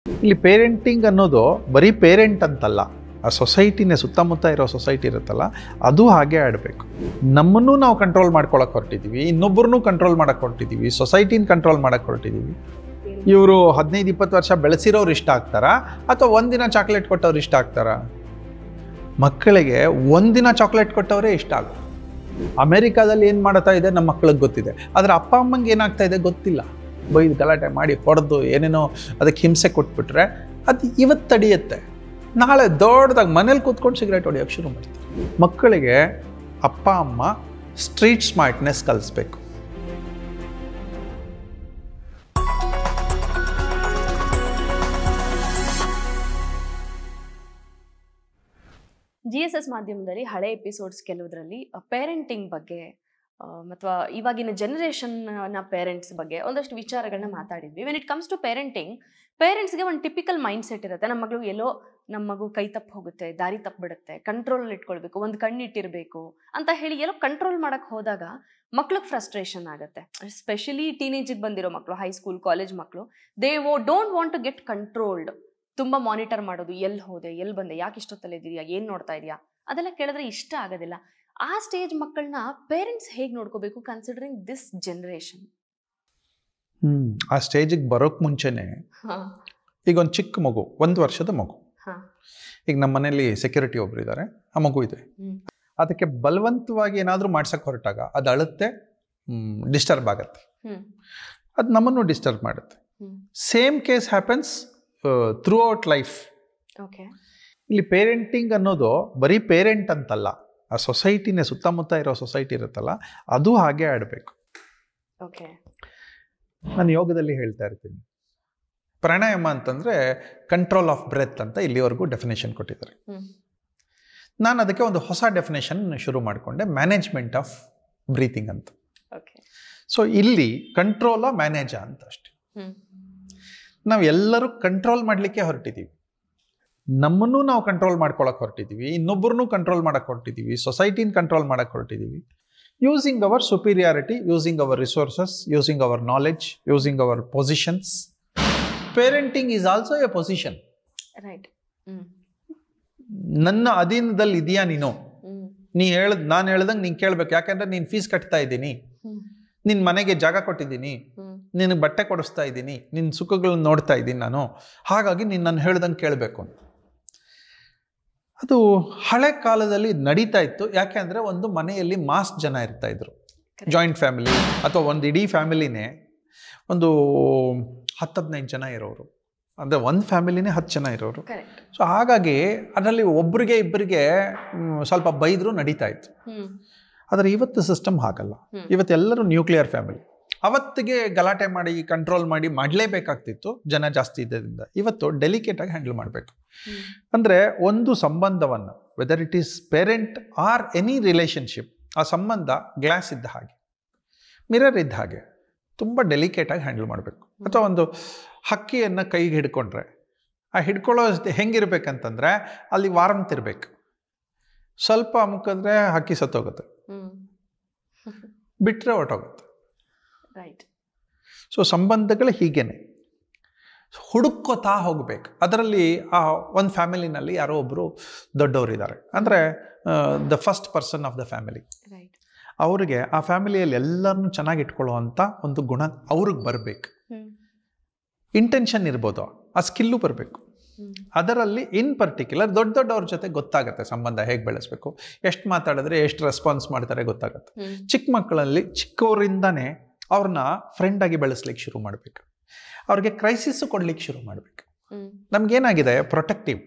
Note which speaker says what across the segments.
Speaker 1: ಇಲ್ಲಿ ಪೇರೆಂಟಿಂಗ್ ಅನ್ನೋದು ಬರೀ ಪೇರೆಂಟ್ ಅಂತಲ್ಲ ಆ ಸೊಸೈಟಿನೇ ಸುತ್ತಮುತ್ತ ಇರೋ ಸೊಸೈಟಿ ಇರುತ್ತಲ್ಲ ಅದು ಹಾಗೆ ಆಡಬೇಕು ನಮ್ಮನ್ನು ನಾವು ಕಂಟ್ರೋಲ್ ಮಾಡ್ಕೊಳಕ್ಕೆ ಹೊರಟಿದ್ದೀವಿ ಇನ್ನೊಬ್ಬರನ್ನೂ ಕಂಟ್ರೋಲ್ ಮಾಡಕ್ಕೆ ಹೊರಟಿದ್ದೀವಿ ಸೊಸೈಟಿನ ಕಂಟ್ರೋಲ್ ಮಾಡಕ್ಕೆ ಹೊರಟಿದ್ದೀವಿ ಇವರು ಹದಿನೈದು ಇಪ್ಪತ್ತು ವರ್ಷ ಬೆಳೆಸಿರೋರು ಇಷ್ಟ ಆಗ್ತಾರಾ ಅಥವಾ ಒಂದಿನ ಚಾಕ್ಲೇಟ್ ಕೊಟ್ಟವ್ರು ಇಷ್ಟ ಆಗ್ತಾರಾ ಮಕ್ಕಳಿಗೆ ಒಂದಿನ ಚಾಕ್ಲೇಟ್ ಕೊಟ್ಟವರೇ ಇಷ್ಟ ಆಗುತ್ತೆ ಅಮೆರಿಕಾದಲ್ಲಿ ಏನು ಮಾಡ್ತಾ ಇದೆ ನಮ್ಮ ಮಕ್ಕಳಿಗೆ ಗೊತ್ತಿದೆ ಆದರೆ ಅಪ್ಪ ಅಮ್ಮಂಗೆ ಏನಾಗ್ತಾ ಇದೆ ಗೊತ್ತಿಲ್ಲ ಬೈದು ಗಲಾಟೆ ಮಾಡಿ ಹೊಡೆದು ಏನೇನೋ ಅದಕ್ಕೆ ಹಿಂಸೆ ಕೊಟ್ಬಿಟ್ರೆ ಅದು ಇವತ್ತು ತಡೆಯುತ್ತೆ ನಾಳೆ ದೊಡ್ಡದಾಗಿ ಮನೇಲಿ ಕೂತ್ಕೊಂಡು ಸಿಗರೇಟ್ ಹೊಡಿಯೋಕ್ಕೆ ಶುರು ಮಾಡ್ತಾರೆ ಮಕ್ಕಳಿಗೆ ಅಪ್ಪ ಅಮ್ಮ ಸ್ಟ್ರೀಟ್ ಸ್ಮಾರ್ಟ್ನೆಸ್ ಕಲಿಸ್ಬೇಕು
Speaker 2: ಜಿ ಎಸ್ ಎಸ್ ಮಾಧ್ಯಮದಲ್ಲಿ ಹಳೆ ಎಪಿಸೋಡ್ಸ್ ಕೆಲವುದರಲ್ಲಿ ಪೇರೆಂಟಿಂಗ್ ಬಗ್ಗೆ ಅಥವಾ ಇವಾಗಿನ ಜನರೇಷನ್ನ ಪೇರೆಂಟ್ಸ್ ಬಗ್ಗೆ ಒಂದಷ್ಟು ವಿಚಾರಗಳನ್ನ ಮಾತಾಡಿದ್ವಿ when it comes to parenting ಪೇರೆಂಟ್ಸ್ಗೆ ಒಂದು ಟಿಪಿಕಲ್ ಮೈಂಡ್ ಸೆಟ್ ಇರುತ್ತೆ ನಮ್ಮ ಮಗಳು ಎಲ್ಲೋ ನಮ್ಮ ಮಗು ಕೈ ತಪ್ಪು ಹೋಗುತ್ತೆ ದಾರಿ ತಪ್ಪಿಬಿಡುತ್ತೆ ಕಂಟ್ರೋಲ್ ಇಟ್ಕೊಳ್ಬೇಕು ಒಂದು ಕಣ್ಣಿಟ್ಟಿರಬೇಕು ಅಂತ ಹೇಳಿ ಎಲ್ಲೋ ಕಂಟ್ರೋಲ್ ಮಾಡಕ್ಕೆ ಹೋದಾಗ ಮಕ್ಳಿಗೆ ಫ್ರಸ್ಟ್ರೇಷನ್ ಆಗುತ್ತೆ ಸ್ಪೆಷಲಿ ಟೀನೇಜಿಗೆ ಬಂದಿರೋ ಮಕ್ಕಳು ಹೈಸ್ಕೂಲ್ ಕಾಲೇಜ್ ಮಕ್ಕಳು ದೇ ವೋ don't want to get controlled ತುಂಬ ಮಾನಿಟರ್ ಮಾಡೋದು ಎಲ್ಲಿ ಹೋದೆ ಎಲ್ಲಿ ಬಂದೆ ಯಾಕೆ ಇಷ್ಟೊತ್ತಲ್ಲಿ ಇದೆಯಾ ಏನು ನೋಡ್ತಾ ಇದೆಯಾ ಅದೆಲ್ಲ ಕೇಳಿದ್ರೆ ಇಷ್ಟ ಆಗೋದಿಲ್ಲ ಆ ಸ್ಟೇಜ್ ಮಕ್ಕಳನ್ನ ಪೇರೆಂಟ್ಸ್ ಹೇಗೆ ನೋಡ್ಕೋಬೇಕು ಕನ್ಸಿಡರಿಂಗ್ ದಿಸ್ ಜನರೇಷನ್
Speaker 1: ಹ್ಞೂ ಆ ಸ್ಟೇಜಿಗೆ ಬರೋಕ್ಕೆ ಮುಂಚೆನೇ ಈಗ ಒಂದು ಚಿಕ್ಕ ಮಗು ಒಂದು ವರ್ಷದ ಮಗು
Speaker 2: ಹಾಂ
Speaker 1: ಈಗ ನಮ್ಮ ಮನೇಲಿ ಸೆಕ್ಯೂರಿಟಿ ಒಬ್ರು ಇದ್ದಾರೆ ಆ ಮಗು ಇದೆ
Speaker 2: ಹ್ಮ್.
Speaker 1: ಅದಕ್ಕೆ ಬಲವಂತವಾಗಿ ಏನಾದರೂ ಮಾಡ್ಸಕ್ಕೆ ಹೊರಟಾಗ ಅದು ಅಳುತ್ತೆ ಡಿಸ್ಟರ್ಬ್ ಆಗುತ್ತೆ
Speaker 2: ಹ್ಮ್
Speaker 1: ಅದು ನಮ್ಮನ್ನು ಡಿಸ್ಟರ್ಬ್ ಮಾಡುತ್ತೆ
Speaker 2: hmm
Speaker 1: same case happens throughout life
Speaker 2: okay
Speaker 1: ಇಲ್ಲಿ ಪೇರೆಂಟಿಂಗ್ ಅನ್ನೋದು ಬರೀ ಪೇರೆಂಟ್ ಅಂತಲ್ಲ ಆ ಸೊಸೈಟಿನೇ ಸುತ್ತಮುತ್ತ ಇರೋ ಸೊಸೈಟಿ ಇರುತ್ತಲ್ಲ ಅದು ಹಾಗೆ ಆಡಬೇಕು
Speaker 2: ಓಕೆ
Speaker 1: ನಾನು ಯೋಗದಲ್ಲಿ ಹೇಳ್ತಾ ಇರ್ತೀನಿ ಪ್ರಾಣಾಯಾಮ ಅಂತಂದರೆ ಕಂಟ್ರೋಲ್ ಆಫ್ ಬ್ರೆತ್ ಅಂತ ಇಲ್ಲಿವರೆಗೂ ಡೆಫಿನೇಷನ್ ಕೊಟ್ಟಿದ್ದಾರೆ
Speaker 2: ಹ್ಮ್
Speaker 1: ನಾನು ಅದಕ್ಕೆ ಒಂದು ಹೊಸ ಡೆಫಿನೇಷನ್ ಶುರು ಮಾಡಿಕೊಂಡೆ ಮ್ಯಾನೇಜ್ಮೆಂಟ್ ಆಫ್ ಬ್ರೀತಿಂಗ್ ಅಂತ
Speaker 2: ಓಕೆ
Speaker 1: ಸೊ ಇಲ್ಲಿ ಕಂಟ್ರೋಲ ಮ್ಯಾನೇಜ ಅಂತ ಅಷ್ಟೆ
Speaker 2: ಹ್ಮ್
Speaker 1: ನಾವು ಎಲ್ಲರೂ ಕಂಟ್ರೋಲ್ ಮಾಡಲಿಕ್ಕೆ ಹೊರಟಿದ್ದೀವಿ ನಮ್ಮನ್ನು ನಾವು ಕಂಟ್ರೋಲ್ ಮಾಡ್ಕೊಳಕ್ಕೆ ಹೊರಟಿದ್ದೀವಿ ಇನ್ನೊಬ್ಬರನ್ನೂ ಕಂಟ್ರೋಲ್ ಮಾಡಕ್ಕೆ ಹೊರಟಿದ್ದೀವಿ ಸೊಸೈಟಿನ ಕಂಟ್ರೋಲ್ ಮಾಡಕ್ಕೆ ಹೊರಟಿದ್ದೀವಿ using our superiority using our resources using our knowledge using our positions parenting is also a position
Speaker 2: right hmm
Speaker 1: ನನ್ನ ಅಧೀನದಲ್ಲಿ ಇದೆಯಾ ನೀನು
Speaker 2: ಹ್ಮ್
Speaker 1: ನೀ ಹೇಳ್ದ್ ನಾನು ಹೇಳ್ದಂಗೆ ನೀನು ಕೇಳಬೇಕು ಯಾಕಂದ್ರೆ ನೀನು ಫೀಸ್ ಕಟ್ತಾ ಇದ್ದೀನಿ
Speaker 2: ಹ್ಮ್
Speaker 1: ನಿನ್ನ ಮನೆಗೆ ಜಾಗ ಕೊಟ್ಟಿದ್ದೀನಿ
Speaker 2: ಹ್ಮ್
Speaker 1: ನಿನಗೆ ಬಟ್ಟೆ ಕೊಡಿಸ್ತಾ ಇದ್ದೀನಿ ನಿನ್ನ ಸುಖಗಳನ್ನ ನೋಡ್ತಾ ಇದ್ದೀನಿ ನಾನು ಹಾಗಾಗಿ ನೀನು ನಾನು ಹೇಳ್ದಂಗೆ ಕೇಳಬೇಕು ಅದು ಹಳೆ ಕಾಲದಲ್ಲಿ ನಡೀತಾ ಇತ್ತು ಯಾಕೆ ಅಂದರೆ ಒಂದು ಮನೆಯಲ್ಲಿ ಮಾಸ್ ಜನ ಇರ್ತಾ ಇದ್ರು
Speaker 2: Correct.
Speaker 1: ಜಾಯಿಂಟ್ ಫ್ಯಾಮಿಲಿ ಅಥವಾ ಒಂದು ಇಡೀ ಫ್ಯಾಮಿಲಿನೇ ಒಂದು ಹತ್ತು ಹದಿನೈದು ಜನ ಇರೋರು ಅಂದರೆ ಒಂದು ಫ್ಯಾಮಿಲಿನೇ ಹತ್ತು ಜನ ಇರೋರು
Speaker 2: ಕರೆಕ್ಟ್
Speaker 1: ಸೊ ಹಾಗಾಗಿ ಅದರಲ್ಲಿ ಒಬ್ಬರಿಗೆ ಇಬ್ಬರಿಗೆ ಮ್, ಸ್ವಲ್ಪ ಬೈದರೂ ನಡೀತಾ ಇತ್ತು
Speaker 2: ಹ್ಮ್
Speaker 1: ಆದರೆ ಇವತ್ತು ಸಿಸ್ಟಮ್ ಹಾಗಲ್ಲ
Speaker 2: ಹ್ಮ್.
Speaker 1: ಇವತ್ತೆಲ್ಲರೂ ನ್ಯೂಕ್ಲಿಯರ್ ಫ್ಯಾಮಿಲಿ ಅವತ್ತಿಗೆ ಗಲಾಟೆ ಮಾಡಿ ಕಂಟ್ರೋಲ್ ಮಾಡಿ ಮಾಡಲೇಬೇಕಾಗ್ತಿತ್ತು ಜನ ಜಾಸ್ತಿ ಇದ್ದರಿಂದ ಇವತ್ತು ಡೆಲಿಕೇಟಾಗಿ ಹ್ಯಾಂಡಲ್ ಮಾಡಬೇಕು
Speaker 2: ಹ್ಮ್
Speaker 1: ಅಂದರೆ ಒಂದು ಸಂಬಂಧವನ್ನು whether it is parent or any relationship ಆ ಸಂಬಂಧ ಗ್ಲಾಸ್ ಇದ್ದ ಹಾಗೆ ಮಿರರ್ ಇದ್ದ ಹಾಗೆ ತುಂಬ ಡೆಲಿಕೇಟಾಗಿ ಹ್ಯಾಂಡಲ್ ಮಾಡಬೇಕು ಅಥವಾ ಒಂದು ಹಕ್ಕಿಯನ್ನು ಕೈಗೆ ಹಿಡ್ಕೊಂಡ್ರೆ ಆ ಹಿಡ್ಕೊಳ್ಳೋ ಹೆಂಗಿರ್ಬೇಕಂತಂದರೆ ಅಲ್ಲಿ ವಾರಂತ್ ಇರಬೇಕು ಸ್ವಲ್ಪ ಅಮುಕಿದ್ರೆ ಹಕ್ಕಿ ಸತ್ತೋಗುತ್ತೆ
Speaker 2: ಹ್ಮ್
Speaker 1: ಬಿಟ್ಟರೆ ಹೊರಟೋಗುತ್ತೆ
Speaker 2: ರೈಟ್
Speaker 1: ಸೊ ಸಂಬಂಧಗಳು ಹೀಗೇನೆ ಹುಡುಕೋತಾ ಹೋಗಬೇಕು ಅದರಲ್ಲಿ ಆ ಒಂದು ಫ್ಯಾಮಿಲಿನಲ್ಲಿ ಯಾರೋ ಒಬ್ಬರು ದೊಡ್ಡವರಿದ್ದಾರೆ ಅಂದರೆ the first person of the family
Speaker 2: right
Speaker 1: ಅವರಿಗೆ ಆ ಫ್ಯಾಮಿಲಿಯಲ್ಲಿ ಎಲ್ಲರನ್ನೂ ಚೆನ್ನಾಗಿ ಇಟ್ಕೊಳ್ಳುವಂಥ ಒಂದು ಗುಣ ಅವ್ರಿಗೆ ಬರಬೇಕು
Speaker 2: ಹ್ಮ್
Speaker 1: ಇಂಟೆನ್ಷನ್ ಇರ್ಬೋದು ಆ ಸ್ಕಿಲ್ಲು ಬರಬೇಕು
Speaker 2: ಹ್ಮ್
Speaker 1: ಅದರಲ್ಲಿ ಇನ್ ಪರ್ಟಿಕ್ಯುಲರ್ ದೊಡ್ಡ ದೊಡ್ಡವ್ರ ಜೊತೆ ಗೊತ್ತಾಗುತ್ತೆ ಸಂಬಂಧ ಹೇಗೆ ಬೆಳೆಸ್ಬೇಕು ಎಷ್ಟು ಮಾತಾಡಿದ್ರೆ ಎಷ್ಟು ರೆಸ್ಪಾನ್ಸ್ ಮಾಡ್ತಾರೆ ಗೊತ್ತಾಗುತ್ತೆ
Speaker 2: ಹ್ಮ್
Speaker 1: ಚಿಕ್ಕ ಮಕ್ಕಳಲ್ಲಿ ಚಿಕ್ಕವರಿಂದನೇ ಅವ್ರನ್ನ ಫ್ರೆಂಡಾಗಿ ಬೆಳೆಸ್ಲಿಕ್ಕೆ ಶುರು ಮಾಡಬೇಕು ಅವ್ರಿಗೆ ಕ್ರೈಸಿಸ್ಸು ಕೊಡ್ಲಿಕ್ಕೆ ಶುರು ಮಾಡಬೇಕು
Speaker 2: ಹ್ಮ್
Speaker 1: ನಮಗೇನಾಗಿದೆ ಪ್ರೊಟೆಕ್ಟಿವ್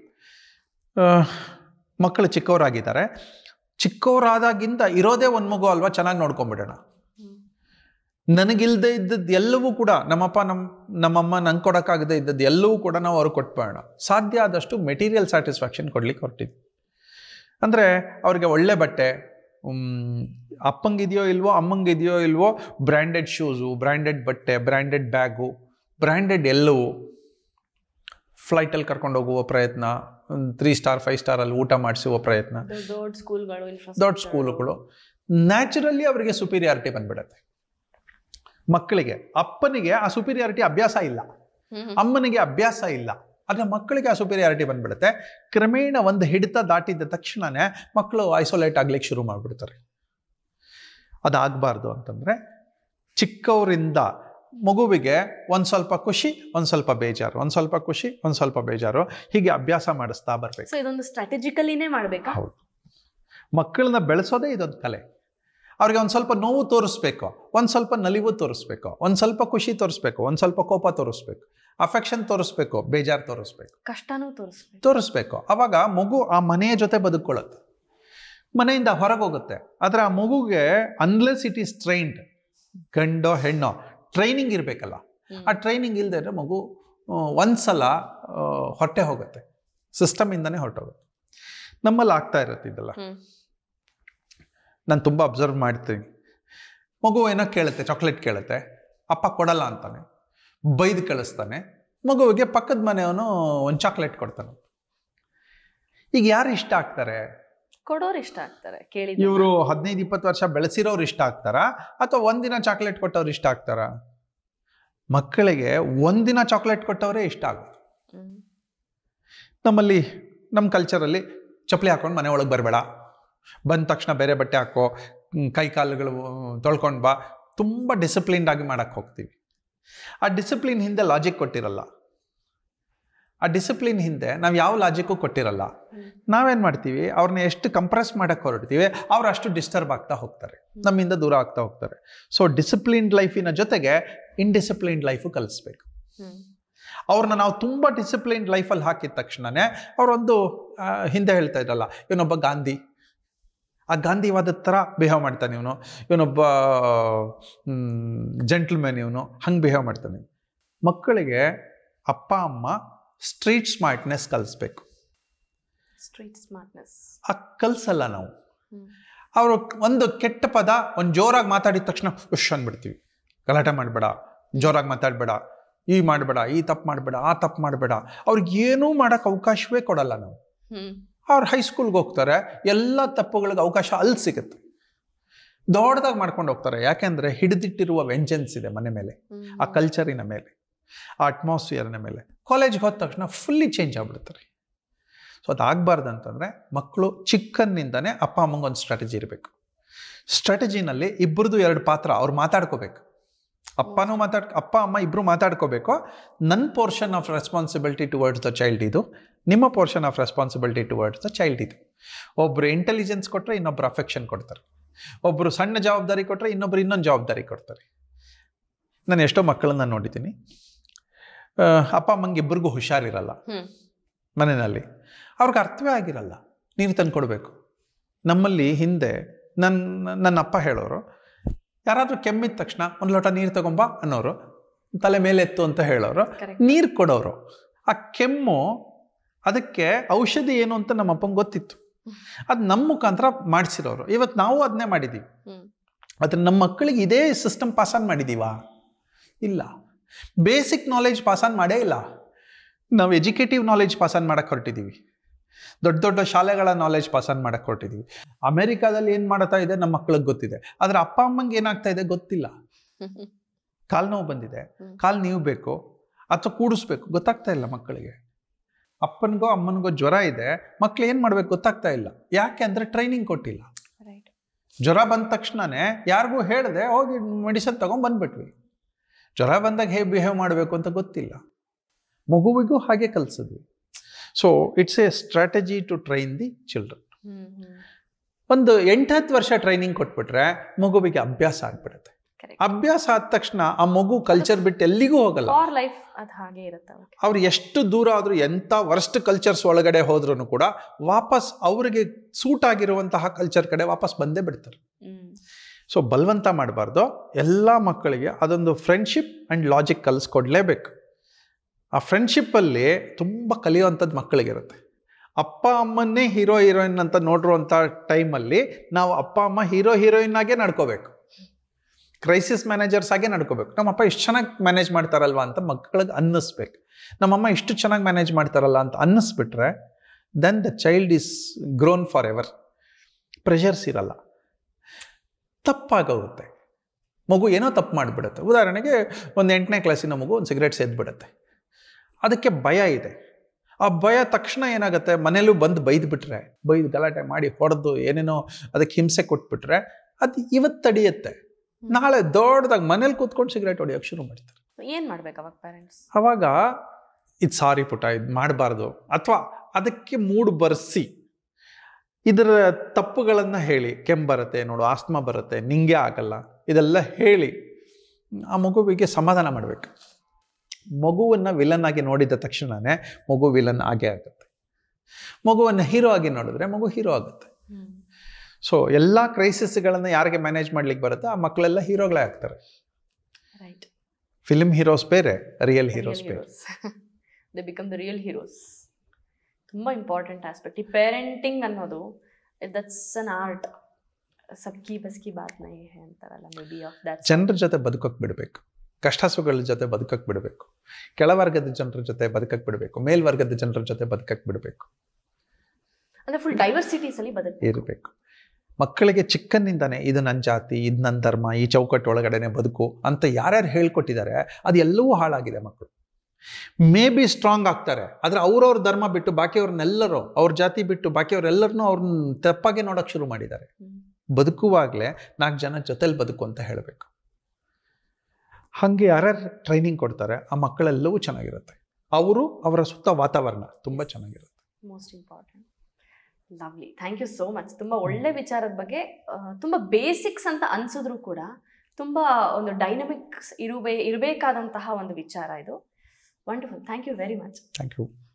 Speaker 1: ಮಕ್ಕಳು ಚಿಕ್ಕವರಾಗಿದ್ದಾರೆ ಚಿಕ್ಕವರಾದಾಗಿಂದ ಇರೋದೇ ಒಂದು ಮಗು ಅಲ್ವಾ ಚೆನ್ನಾಗಿ ನೋಡ್ಕೊಂಬಿಡೋಣ
Speaker 2: ಹ್ಮ್
Speaker 1: ನನಗಿಲ್ದೇ ಇದ್ದದ್ದು ಎಲ್ಲವೂ ಕೂಡ ನಮ್ಮಪ್ಪ ನಮ್ಮ ನಮ್ಮಮ್ಮ ನಂಗೆ ಕೊಡೋಕ್ಕಾಗದೇ ಇದ್ದದ್ದು ಎಲ್ಲವೂ ಕೂಡ ನಾವು ಅವ್ರಿಗೆ ಕೊಟ್ಬೇಡ ಸಾಧ್ಯ ಆದಷ್ಟು ಮೆಟೀರಿಯಲ್ ಸ್ಯಾಟಿಸ್ಫ್ಯಾಕ್ಷನ್ ಕೊಡ್ಲಿಕ್ಕೆ ಹೊರಟಿದ್ವಿ ಅಂದರೆ ಅವ್ರಿಗೆ ಒಳ್ಳೆ ಬಟ್ಟೆ ಮ್, ಅಪ್ಪಂಗಿದೆಯೋ ಇಲ್ವೋ ಅಮ್ಮಂಗಿದೆಯೋ ಇಲ್ವೋ ಬ್ರ್ಯಾಂಡೆಡ್ ಶೂಸು ಬ್ರ್ಯಾಂಡೆಡ್ ಬಟ್ಟೆ ಬ್ರ್ಯಾಂಡೆಡ್ ಬ್ಯಾಗು ಬ್ರ್ಯಾಂಡೆಡ್ ಎಲ್ಲವೂ ಫ್ಲೈಟಲ್ಲಿ ಕರ್ಕೊಂಡು ಹೋಗುವ ಪ್ರಯತ್ನ ತ್ರೀ ಸ್ಟಾರ್ ಫೈವ್ ಸ್ಟಾರಲ್ಲಿ ಊಟ ಮಾಡಿಸುವ ಪ್ರಯತ್ನ
Speaker 2: ದೊಡ್ಡ ದೊಡ್ಡ ಸ್ಕೂಲ್ಗಳು
Speaker 1: ದೊಡ್ಡ ಸ್ಕೂಲುಗಳು ನ್ಯಾಚುರಲಿ ಅವರಿಗೆ ಸುಪೀರಿಯಾರಿಟಿ ಬಂದ್ಬಿಡತ್ತೆ ಮಕ್ಕಳಿಗೆ ಅಪ್ಪನಿಗೆ ಆ ಸುಪೀರಿಯಾರಿಟಿ ಅಭ್ಯಾಸ ಇಲ್ಲ ಅಮ್ಮನಿಗೆ ಅಭ್ಯಾಸ ಇಲ್ಲ ಆದರೆ ಮಕ್ಕಳಿಗೆ ಆ ಸುಪೀರಿಯಾರಿಟಿ ಬಂದ್ಬಿಡುತ್ತೆ ಕ್ರಮೇಣ ಒಂದು ಹಿಡಿತ ದಾಟಿದ ತಕ್ಷಣನೇ ಮಕ್ಕಳು ಐಸೋಲೇಟ್ ಆಗ್ಲಿಕ್ಕೆ ಶುರು ಮಾಡಿಬಿಡ್ತಾರೆ ಅದಾಗಬಾರ್ದು ಅಂತಂದರೆ ಚಿಕ್ಕವರಿಂದ ಮಗುವಿಗೆ ಒಂದು ಸ್ವಲ್ಪ ಖುಷಿ ಒಂದು ಸ್ವಲ್ಪ ಬೇಜಾರು ಒಂದು ಸ್ವಲ್ಪ ಖುಷಿ ಒಂದು ಸ್ವಲ್ಪ ಬೇಜಾರು ಹೀಗೆ ಅಭ್ಯಾಸ ಮಾಡಿಸ್ತಾ ಬರಬೇಕು
Speaker 2: ಸೊ ಇದೊಂದು ಸ್ಟ್ರಾಟಜಿಕಲಿನೇ ಮಾಡ್ಬೇಕಾ
Speaker 1: ಹೌದು ಮಕ್ಕಳನ್ನ ಬೆಳೆಸೋದೇ ಇದೊಂದು ಕಲೆ ಅವ್ರಿಗೆ ಒಂದು ಸ್ವಲ್ಪ ನೋವು ತೋರಿಸ್ಬೇಕು ಒಂದು ಸ್ವಲ್ಪ ನಲಿವು ತೋರಿಸ್ಬೇಕು ಒಂದು ಸ್ವಲ್ಪ ಖುಷಿ ತೋರಿಸ್ಬೇಕು ಒಂದು ಸ್ವಲ್ಪ ಕೋಪ ತೋರಿಸ್ಬೇಕು ಅಫೆಕ್ಷನ್ ತೋರಿಸ್ಬೇಕು ಬೇಜಾರು ತೋರಿಸ್ಬೇಕು
Speaker 2: ಕಷ್ಟನೂ ತೋರಿಸ್ಬೇಕು
Speaker 1: ತೋರಿಸ್ಬೇಕು ಅವಾಗ ಮಗು ಆ ಮನೆಯ ಜೊತೆ ಬದುಕೊಳ್ಳುತ್ತೆ ಮನೆಯಿಂದ ಹೊರಗೆ ಹೋಗುತ್ತೆ ಆದರೆ ಆ ಮಗುಗೆ ಅನ್ಲೆಸ್ ಇಟ್ ಈಸ್ ಟ್ರೈನ್ಡ್ ಗಂಡೋ ಹೆಣ್ಣೋ ಟ್ರೈನಿಂಗ್ ಇರಬೇಕಲ್ಲ
Speaker 2: ಹ್ಮ್.
Speaker 1: ಆ ಟ್ರೈನಿಂಗ್ ಇಲ್ಲದೆ ಇದ್ರೆ ಮಗು ಆ, ಒಂದ್ಸಲ ಆ, ಹೊಟ್ಟೆ ಹೋಗುತ್ತೆ ಸಿಸ್ಟಮಿಂದನೇ ಹೊರಟೋಗುತ್ತೆ ನಮ್ಮಲ್ಲಿ ಆಗ್ತಾ ಇರುತ್ತೆ ಇದೆಲ್ಲ
Speaker 2: ಹ್ಮ್.
Speaker 1: ನಾನು ತುಂಬ ಅಬ್ಸರ್ವ್ ಮಾಡ್ತೀನಿ ಮಗು ಏನೋ ಕೇಳುತ್ತೆ ಚಾಕ್ಲೇಟ್ ಕೇಳುತ್ತೆ ಅಪ್ಪ ಕೊಡಲ್ಲ ಅಂತಾನೆ ಬೈದು ಕಳಿಸ್ತಾನೆ ಮಗುವಿಗೆ ಪಕ್ಕದ ಮನೆಯವನು ಒಂದು ಚಾಕ್ಲೇಟ್ ಕೊಡ್ತಾನೆ ಈಗ ಯಾರು ಇಷ್ಟ ಆಗ್ತಾರೆ
Speaker 2: ಕೊಡೋರು ಇಷ್ಟ ಆಗ್ತಾರೆ ಕೇಳಿದ
Speaker 1: ಇವರು ಹದಿನೈದು ಇಪ್ಪತ್ತು ವರ್ಷ ಬೆಳೆಸಿರೋರು ಇಷ್ಟ ಆಗ್ತಾರಾ ಅಥವಾ ಒಂದಿನ ಚಾಕ್ಲೇಟ್ ಕೊಟ್ಟವ್ರು ಇಷ್ಟ ಆಗ್ತಾರಾ ಮಕ್ಕಳಿಗೆ ಒಂದಿನ ಚಾಕ್ಲೇಟ್ ಕೊಟ್ಟವರೇ ಇಷ್ಟ ಆಗುತ್ತೆ ನಮ್ಮಲ್ಲಿ ನಮ್ಮ ಕಲ್ಚರಲ್ಲಿ ಚಪ್ಪಲಿ ಹಾಕೊಂಡು ಮನೆ ಒಳಗೆ ಬರಬೇಡ ಬಂದ ತಕ್ಷಣ ಬೇರೆ ಬಟ್ಟೆ ಹಾಕೋ ಹ್ಮ್, ಕೈ ಕಾಲುಗಳು ತೊಳ್ಕೊಂಡು ಬಾ ತುಂಬ ಡಿಸಿಪ್ಲಿನ್ಡ್ ಆಗಿ ಮಾಡಕ್ಕೆ ಹೋಗ್ತೀವಿ ಆ ಡಿಸಿಪ್ಲಿನ್ ಹಿಂದೆ ಲಾಜಿಕ್ ಕೊಟ್ಟಿರಲ್ಲ ಆ ಡಿಸಿಪ್ಲಿನ್ ಹಿಂದೆ ನಾವು ಯಾವ ಲಾಜಿಕ್ಕು ಕೊಟ್ಟಿರಲ್ಲ ನಾವೇನು ಮಾಡ್ತೀವಿ ಅವ್ರನ್ನ ಎಷ್ಟು ಕಂಪ್ರೆಸ್ ಮಾಡಕ್ಕೆ ಹೊರಡ್ತೀವಿ ಅವ್ರು ಅಷ್ಟು ಡಿಸ್ಟರ್ಬ್ ಆಗ್ತಾ ಹೋಗ್ತಾರೆ ನಮ್ಮಿಂದ ದೂರ ಆಗ್ತಾ ಹೋಗ್ತಾರೆ ಸೊ ಡಿಸಿಪ್ಲಿನ್ಡ್ ಲೈಫಿನ ಜೊತೆಗೆ ಇನ್ಡಿಸಿಪ್ಲಿನ್ಡ್ ಲೈಫು ಕಲಿಸ್ಬೇಕು ಅವ್ರನ್ನ ನಾವು ತುಂಬ ಡಿಸಿಪ್ಲಿನ್ಡ್ ಲೈಫಲ್ಲಿ ಹಾಕಿದ ತಕ್ಷಣನೇ ಅವರೊಂದು ಆ, ಹಿಂದೆ ಹೇಳ್ತಾ ಇದ್ರಲ್ಲ ಇವನೊಬ್ಬ ಗಾಂಧಿ ಆ ಗಾಂಧಿವಾದ ಥರ ಬಿಹೇವ್ ಮಾಡ್ತಾನೆ ಇವನು ಇವನೊಬ್ಬ ಜೆಂಟ್ಲ್ಮ್ಯಾನ್ ಇವನು ಹಂಗೆ ಬಿಹೇವ್ ಮಾಡ್ತಾನೆ ಮಕ್ಕಳಿಗೆ ಅಪ್ಪ ಅಮ್ಮ ಸ್ಟ್ರೀಟ್ ಸ್ಮಾರ್ಟ್ನೆಸ್ ಕಲಿಸ್ಬೇಕು
Speaker 2: ಸ್ಟ್ರೀಟ್ ಸ್ಮಾರ್ಟ್ನೆಸ್
Speaker 1: ಆ ಕಲ್ಸಲ್ಲ ನಾವು ಅವರು ಒಂದು ಕೆಟ್ಟ ಪದ ಒಂದು ಜೋರಾಗಿ ಮಾತಾಡಿದ ತಕ್ಷಣ ಉಶ್ ಅಂದ್ಬಿಡ್ತೀವಿ ಗಲಾಟೆ ಮಾಡಬೇಡ ಜೋರಾಗಿ ಮಾತಾಡಬೇಡ ಈ ಮಾಡಬೇಡ ಈ ತಪ್ಪು ಮಾಡಬೇಡ ಆ ತಪ್ಪು ಮಾಡಬೇಡ ಅವ್ರಿಗೆ ಏನೂ ಮಾಡೋಕ್ಕೆ ಅವಕಾಶವೇ ಕೊಡಲ್ಲ ನಾವು ಅವ್ರು ಹೈಸ್ಕೂಲ್ಗೆ ಹೋಗ್ತಾರೆ ಎಲ್ಲ ತಪ್ಪುಗಳಿಗೆ ಅವಕಾಶ ಅಲ್ಲಿ ಸಿಗುತ್ತೆ ದೊಡ್ಡದಾಗಿ ಮಾಡ್ಕೊಂಡು ಹೋಗ್ತಾರೆ ಯಾಕೆಂದರೆ ಹಿಡಿದಿಟ್ಟಿರುವ ವೆಂಜನ್ಸ್ ಇದೆ ಮನೆ ಮೇಲೆ ಆ ಕಲ್ಚರಿನ ಮೇಲೆ ಆ ಅಟ್ಮಾಸ್ಫಿಯರ್ನ ಮೇಲೆ ಕಾಲೇಜ್ಗೆ ಹೋದ ತಕ್ಷಣ ಫುಲ್ಲಿ ಚೇಂಜ್ ಆಗ್ಬಿಡ್ತಾರೆ ಸೊ ಅದಾಗಬಾರ್ದು ಅಂತಂದರೆ ಮಕ್ಕಳು ಚಿಕ್ಕನ್ನಿಂದನೇ ಅಪ್ಪ ಅಮ್ಮಂಗೆ ಒಂದು ಸ್ಟ್ರಾಟಜಿ ಇರಬೇಕು ಸ್ಟ್ರಾಟಜಿನಲ್ಲಿ ಇಬ್ಬರದು ಎರಡು ಪಾತ್ರ ಅವ್ರು ಮಾತಾಡ್ಕೋಬೇಕು ಅಪ್ಪನೂ ಮಾತಾಡ್ ಅಪ್ಪ ಅಮ್ಮ ಇಬ್ಬರು ಮಾತಾಡ್ಕೋಬೇಕು ನನ್ನ portion of responsibility towards the child ಇದು ನಿಮ್ಮ portion of responsibility towards the child ಇದು ಒಬ್ಬರು ಇಂಟೆಲಿಜೆನ್ಸ್ ಕೊಟ್ಟರೆ ಇನ್ನೊಬ್ರು ಅಫೆಕ್ಷನ್ ಕೊಡ್ತಾರೆ ಒಬ್ಬರು ಸಣ್ಣ ಜವಾಬ್ದಾರಿ ಕೊಟ್ಟರೆ ಇನ್ನೊಬ್ರು ಇನ್ನೊಂದು ಜವಾಬ್ದಾರಿ ಕೊಡ್ತಾರೆ ನಾನು ಎಷ್ಟೋ ಮಕ್ಕಳನ್ನ ನೋಡಿದ್ದೀನಿ ಆ, ಅಪ್ಪ ಅಮ್ಮಂಗೆ ಇಬ್ಬರಿಗೂ ಹುಷಾರಿರಲ್ಲ
Speaker 2: ಹ್ಮ್.
Speaker 1: ಮನೆಯಲ್ಲಿ ಅವ್ರಿಗೆ ಅರ್ಥವೇ ಆಗಿರಲ್ಲ ನೀರು ತಂದು ಕೊಡಬೇಕು ನಮ್ಮಲ್ಲಿ ಹಿಂದೆ ನನ್ನ ನನ್ನ ಅಪ್ಪ ಹೇಳೋರು ಯಾರಾದರೂ ಕೆಮ್ಮಿದ ತಕ್ಷಣ ಒಂದು ಲೋಟ ನೀರು ತಗೊಂಬ ಅನ್ನೋರು ತಲೆ ಮೇಲೆ ಎತ್ತು ಅಂತ ಹೇಳೋರು
Speaker 2: ಕರೆಕ್ಟ್
Speaker 1: ನೀರು ಕೊಡೋರು ಆ ಕೆಮ್ಮು ಅದಕ್ಕೆ ಔಷಧಿ ಏನು ಅಂತ ನಮ್ಮ ಅಪ್ಪಂಗೆ ಗೊತ್ತಿತ್ತು ಅದು ನಮ್ಮ ಮುಖಾಂತರ ಮಾಡಿಸಿರೋರು ಇವತ್ತು ನಾವು ಅದನ್ನೇ ಮಾಡಿದ್ದೀವಿ
Speaker 2: ಹ್ಮ್.
Speaker 1: ಆದರೆ ನಮ್ಮ ಮಕ್ಕಳಿಗೆ ಇದೇ ಸಿಸ್ಟಮ್ ಪಾಸಾನ್ ಮಾಡಿದ್ದೀವಾ ಇಲ್ಲ ಬೇಸಿಕ್ ನಾಲೆಜ್ ಪಾಸಾನ್ ಮಾಡೇ ಇಲ್ಲ ನಾವು ಎಜುಕೇಟಿವ್ ನಾಲೆಜ್ ಪಾಸಾನ್ ಮಾಡಕ್ಕೆ ಹೊರಟಿದ್ದೀವಿ ದೊಡ್ಡ ದೊಡ್ಡ ಶಾಲೆಗಳ ನಾಲೆಜ್ ಪಾಸಾನ್ ಮಾಡಕ್ಕೆ ಹೊರಟಿದ್ದೀವಿ ಅಮೆರಿಕಾದಲ್ಲಿ ಏನು ಮಾಡ್ತಾ ಇದೆ ನಮ್ಮ ಮಕ್ಕಳಿಗೆ ಗೊತ್ತಿದೆ ಆದರೆ ಅಪ್ಪ ಅಮ್ಮಂಗೆ ಏನಾಗ್ತಾ ಇದೆ ಗೊತ್ತಿಲ್ಲ ಕಾಲು ನೋವು ಬಂದಿದೆ
Speaker 2: ಹ್ಮ್.
Speaker 1: ಕಾಲು ನೀವು ಬೇಕು ಅಥವಾ ಕೂಡಿಸ್ಬೇಕು ಗೊತ್ತಾಗ್ತಾ ಇಲ್ಲ ಮಕ್ಕಳಿಗೆ ಅಪ್ಪನಿಗೋ ಅಮ್ಮನಿಗೋ ಜ್ವರ ಇದೆ ಮಕ್ಳು ಏನು ಮಾಡ್ಬೇಕು ಗೊತ್ತಾಗ್ತಾ ಇಲ್ಲ ಯಾಕೆ ಅಂದರೆ ಟ್ರೈನಿಂಗ್ ಕೊಟ್ಟಿಲ್ಲ
Speaker 2: ರೈಟ್
Speaker 1: ಜ್ವರ ಬಂದ ತಕ್ಷಣನೇ ಯಾರಿಗೂ ಹೇಳಿದೆ ಹೋಗಿ ಮೆಡಿಸನ್ ತಗೊಂಡ್ ಬಂದ್ಬಿಟ್ವಿ ಜ್ವರ ಬಂದಾಗ ಹೇಗೆ ಬಿಹೇವ್ ಮಾಡಬೇಕು ಅಂತ ಗೊತ್ತಿಲ್ಲ ಮಗುವಿಗೂ ಹಾಗೆ ಕಲಿಸಿದ್ವಿ so it's a strategy to train the children
Speaker 2: hmm hmm
Speaker 1: ಒಂದು ಎಂಟು ಹತ್ತು ವರ್ಷ ಟ್ರೈನಿಂಗ್ ಕೊಟ್ಬಿಟ್ರೆ ಮಗುವಿಗೆ ಅಭ್ಯಾಸ ಆಗ್ಬಿಡುತ್ತೆ
Speaker 2: Correct.
Speaker 1: ಅಭ್ಯಾಸ ಆದ ತಕ್ಷಣ ಆ ಮಗು ಕಲ್ಚರ್ ಬಿಟ್ಟು ಎಲ್ಲಿಗೂ ಹೋಗಲ್ಲ
Speaker 2: ಫಾರ್ ಲೈಫ್ ಅದು ಹಾಗೆ ಇರುತ್ತೆ ಅವ್ರಿಗೆ
Speaker 1: ಅವ್ರು ಎಷ್ಟು ದೂರ ಆದರೂ ಎಂಥ ವರ್ಸ್ಟ್ ಕಲ್ಚರ್ಸ್ ಒಳಗಡೆ ಹೋದ್ರೂ ಕೂಡ ವಾಪಸ್ ಅವರಿಗೆ ಸೂಟ್ ಆಗಿರುವಂತಹ ಕಲ್ಚರ್ ಕಡೆ ವಾಪಸ್ ಬಂದೇ ಬಿಡ್ತಾರೆ
Speaker 2: ಹ್ಮ್
Speaker 1: ಸೊ ಬಲವಂತ ಮಾಡಬಾರ್ದು ಎಲ್ಲ ಮಕ್ಕಳಿಗೆ ಅದೊಂದು ಫ್ರೆಂಡ್ಶಿಪ್ ಆ್ಯಂಡ್ ಲಾಜಿಕ್ ಕಲಿಸ್ಕೊಡ್ಲೇಬೇಕು ಆ ಫ್ರೆಂಡ್ಶಿಪ್ಪಲ್ಲಿ ತುಂಬ ಕಲಿಯುವಂಥದ್ದು ಮಕ್ಕಳಿಗಿರುತ್ತೆ ಅಪ್ಪ ಅಮ್ಮನ್ನೇ ಹೀರೋ ಹೀರೋಯಿನ್ ಅಂತ ನೋಡಿರುವಂಥ ಟೈಮಲ್ಲಿ ನಾವು ಅಪ್ಪ ಅಮ್ಮ ಹೀರೋ ಹೀರೋಯಿನ್ ಆಗೇ ನಡ್ಕೋಬೇಕು ಕ್ರೈಸಿಸ್ ಮ್ಯಾನೇಜರ್ಸ್ ಆಗೇ ನಡ್ಕೋಬೇಕು ನಮ್ಮಪ್ಪ ಇಷ್ಟು ಚೆನ್ನಾಗಿ ಮ್ಯಾನೇಜ್ ಮಾಡ್ತಾರಲ್ವ ಅಂತ ಮಕ್ಕಳಿಗೆ ಅನ್ನಿಸ್ಬೇಕು ನಮ್ಮಮ್ಮ ಇಷ್ಟು ಚೆನ್ನಾಗಿ ಮ್ಯಾನೇಜ್ ಮಾಡ್ತಾರಲ್ಲ ಅಂತ ಅನ್ನಿಸ್ಬಿಟ್ರೆ then the child is grown forever pressures ಇರಲ್ಲ ತಪ್ಪಾಗೋಗುತ್ತೆ ಮಗು ಏನೋ ತಪ್ಪು ಮಾಡಿಬಿಡುತ್ತೆ ಉದಾಹರಣೆಗೆ ಒಂದು ಎಂಟನೇ ಕ್ಲಾಸಿನ ಮಗು ಒಂದು ಸಿಗರೇಟ್ ಸೇದ್ಬಿಡುತ್ತೆ ಅದಕ್ಕೆ ಭಯ ಇದೆ ಆ ಭಯ ತಕ್ಷಣ ಏನಾಗುತ್ತೆ ಮನೇಲೂ ಬಂದು ಬೈದು ಬಿಟ್ರೆ ಬೈದು ಗಲಾಟೆ ಮಾಡಿ ಹೊಡೆದು ಏನೇನೋ ಅದಕ್ಕೆ ಹಿಂಸೆ ಕೊಟ್ಬಿಟ್ರೆ ಅದು ಇವತ್ತು ತಡೆಯುತ್ತೆ ನಾಳೆ ದೊಡ್ಡದಾಗಿ ಮನೇಲಿ ಕೂತ್ಕೊಂಡು ಸಿಗರೇಟ್ ಹೊಡಿಯೋಕೆ ಶುರು ಮಾಡ್ತಾರೆ
Speaker 2: ಏನ್ ಮಾಡ್ಬೇಕು ಅವಾಗ ಪೇರೆಂಟ್ಸ್
Speaker 1: ಅವಾಗ ಇದು ಸಾರಿ ಪುಟ ಇದು ಮಾಡಬಾರ್ದು ಅಥವಾ ಅದಕ್ಕೆ ಮೂಡ್ ಬರ್ಸಿ ಇದರ ತಪ್ಪುಗಳನ್ನು ಹೇಳಿ ಕೆಮ್ಮು ಬರುತ್ತೆ ನೋಡು ಆಸ್ಮಾ ಬರುತ್ತೆ ನಿಂಗೆ ಆಗಲ್ಲ ಇದೆಲ್ಲ ಹೇಳಿ ಆ ಮಗುವಿಗೆ ಸಮಾಧಾನ ಮಾಡಬೇಕು ಮಗುವನ್ನು ವಿಲನ್ ಆಗಿ ನೋಡಿದ ತಕ್ಷಣವೇ ಮಗು ವಿಲನ್ ಆಗೇ ಆಗುತ್ತೆ ಮಗುವನ್ನು ಹೀರೋ ಆಗಿ ನೋಡಿದ್ರೆ ಮಗು ಹೀರೋ ಆಗುತ್ತೆ ಸೊ ಎಲ್ಲ ಕ್ರೈಸಿಸ್ಗಳನ್ನು ಯಾರಿಗೆ ಮ್ಯಾನೇಜ್ ಮಾಡ್ಲಿಕ್ಕೆ ಬರುತ್ತೆ ಆ ಮಕ್ಕಳೆಲ್ಲ ಹೀರೋಗಳೇ ಆಗ್ತಾರೆ
Speaker 2: ರೈಟ್
Speaker 1: ಫಿಲ್ಮ್ ಹೀರೋಸ್ ಬೇರೆ ರಿಯಲ್ ಹೀರೋಸ್ ಬೇರೆ
Speaker 2: they become the real heroes ತುಂಬ ಇಂಪಾರ್ಟೆಂಟ್ ಆಸ್ಪೆಕ್ಟ್ ಈ ಪೇರೆಂಟಿಂಗ್ ಅನ್ನೋದು ದಟ್ಸ್ ಅನ್ ಆರ್ಟ್ ಸಬ್ಕಿ ಬಸ್ಕಿ ಬಾತ್ ನೈ ಹೇ ಅಂತಾರಲ್ಲ ಮೇ ಬಿ ಆಫ್ ದಟ್
Speaker 1: ಜನರ ಜೊತೆ ಬದುಕಕ್ಕೆ ಬಿಡಬೇಕು ಕಷ್ಟ ಸುಖಗಳ ಜೊತೆ ಬದುಕಕ್ಕೆ ಬಿಡಬೇಕು ಕೆಳವರ್ಗದ ಜನರ ಜೊತೆ ಬದುಕಕ್ಕೆ ಬಿಡಬೇಕು ಮೇಲ್ವರ್ಗದ ಜನರ ಜೊತೆ ಬದುಕಕ್ಕೆ ಬಿಡಬೇಕು
Speaker 2: ಅಂದ್ರೆ ಫುಲ್ ಡೈವರ್ಸಿಟೀಸ್ ಅಲ್ಲಿ ಬದುಕು
Speaker 1: ಇರಬೇಕು ಮಕ್ಕಳಿಗೆ ಚಿಕ್ಕಂದಿಂದಾನೆ ಇದು ನನ್ನ ಜಾತಿ ಇದು ನನ್ನ ಧರ್ಮ ಈ ಚೌಕಟ್ಟು ಒಳಗಡೆನೆ ಬದುಕು ಅಂತ ಯಾರ್ಯಾರು ಹೇಳ್ಕೊಟ್ಟಿದ್ದಾರೆ ಅದು ಎಲ್ಲವೂ ಹಾಳಾಗಿದೆ ಮಕ್ಕಳು ಮೇ ಬಿ ಸ್ಟ್ರಾಂಗ್ ಆಗ್ತಾರೆ ಆದರೆ ಅವ್ರವ್ರ ಧರ್ಮ ಬಿಟ್ಟು ಬಾಕಿಯವ್ರನ್ನೆಲ್ಲರೂ ಅವ್ರ ಜಾತಿ ಬಿಟ್ಟು ಬಾಕಿಯವ್ರೆಲ್ಲರನ್ನೂ ಅವ್ರನ್ನ ತಪ್ಪಾಗಿ ನೋಡೋಕೆ ಶುರು ಮಾಡಿದ್ದಾರೆ ಬದುಕುವಾಗಲೇ ನಾಲ್ಕು ಜನ ಜೊತೆಲಿ ಬದುಕು ಅಂತ ಹೇಳಬೇಕು ಹಾಗೆ ಯಾರ್ಯಾರು ಟ್ರೈನಿಂಗ್ ಕೊಡ್ತಾರೆ ಆ ಮಕ್ಕಳೆಲ್ಲವೂ ಚೆನ್ನಾಗಿರುತ್ತೆ ಅವರು ಅವರ ಸುತ್ತ ವಾತಾವರಣ ತುಂಬ ಚೆನ್ನಾಗಿರುತ್ತೆ
Speaker 2: most important lovely thank you so much ತುಂಬ ಒಳ್ಳೆ ವಿಚಾರದ ಬಗ್ಗೆ ಆ, ತುಂಬ ಬೇಸಿಕ್ಸ್ ಅಂತ ಅನ್ಸಿದ್ರು ಕೂಡ ತುಂಬ ಒಂದು ಡೈನಮಿಕ್ಸ್ ಇರುಬೇ ಇರಬೇಕಾದಂತಹ ಒಂದು ವಿಚಾರ ಇದು wonderful thank you very much
Speaker 1: thank you